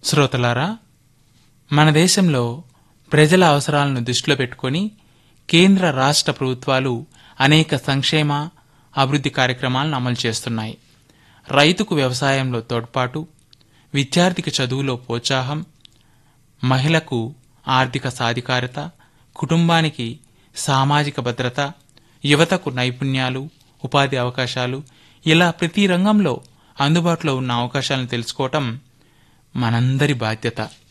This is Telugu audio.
శ్రోతలారా మన దేశంలో ప్రజల అవసరాలను దృష్టిలో పెట్టుకొని కేంద్ర రాష్ట్ర ప్రభుత్వాలు అనేక సంక్షేమ అభివృద్ధి కార్యక్రమాలను అమలు చేస్తున్నాయి రైతుకు వ్యవసాయంలో తోడ్పాటు విద్యార్థికి చదువులో ప్రోత్సాహం మహిళకు ఆర్థిక సాధికారత కుటుంబానికి సామాజిక భద్రత యువతకు నైపుణ్యాలు ఉపాధి అవకాశాలు ఇలా ప్రతి రంగంలో అందుబాటులో ఉన్న అవకాశాలను తెలుసుకోవటం మనందరి బాధ్యత